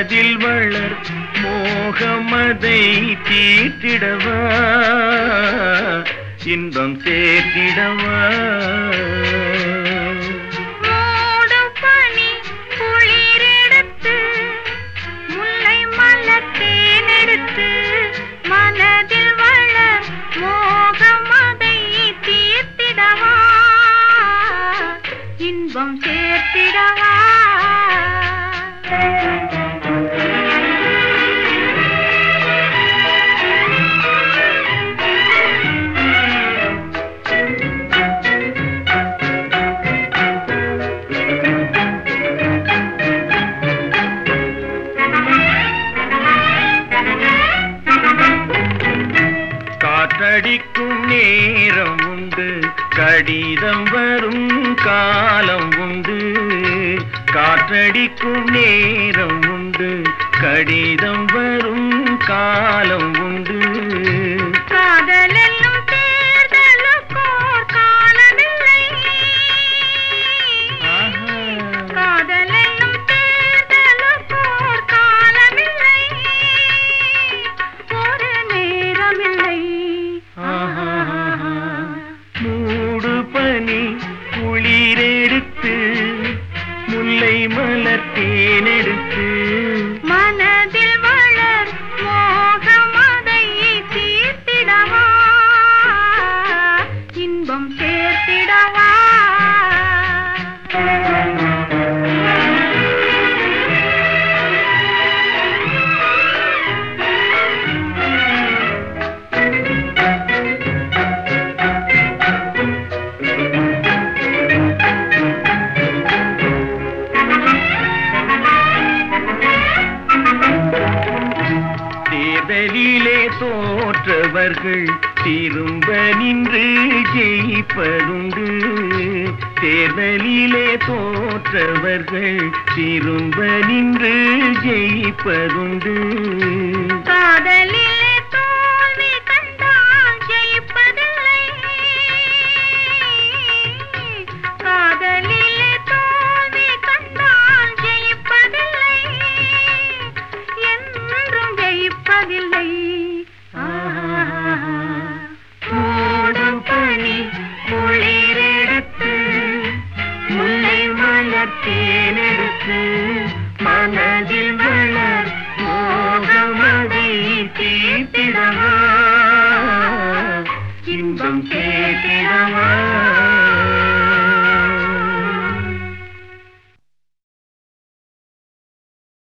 மனதில் வளர் மோகமதை தீர்த்திடவா இன்பம் சேர்த்திடவா மூடும் பனி குளிரெடுத்து முல்லை மலர் தேனெடுத்து மனதில் வளர் மோகம் அதை தீர்த்திடவா இன்பம் சேர்த்திடவா காற்றடிக்கும் நேரம் உண்டு கடிதம் வரும் காலம் உண்டு காற்றடிக்கும் நேரம் உண்டு கடிதம் வரும் காலம் உண்டு காதலெல்லும் தேர்தலுக்கோர் காலமில்லை ஆஹா. காதலென்னும் தேர்தலுக்கோர் காலமில்லை ஒரு நேரமில்லை ஆஹாஹாஹா. மூடு பனி குளிரெடுத்து முல்லை மலர் தேனெடுத்து மனதில் வளர் மோகம் அதை தீர்த்திடவா இன்பம் சேர்த்திடவா தேர்தலிலே தோற்றவர்கள் திரும்ப நின்று ஜெயிப்பதுண்டு தேர்தலிலே தோற்றவர்கள் திரும்ப நின்று ஜெயிப்பதுண்டு காதலிலே தோல்வி கண்டால் ஜெயிப்பதில்லை காதலிலே தோல்வி கண்டால் ஜெயிப்பதில்லை என்றும் ஜெயிப்பதில்லை மூடும் பனி குளிரெடுத்து முல்லை மலர் தேனெடுத்து மனதில் வளர் மோகமதை தீர்த்திடவா இன்பம் கேட்டிடவா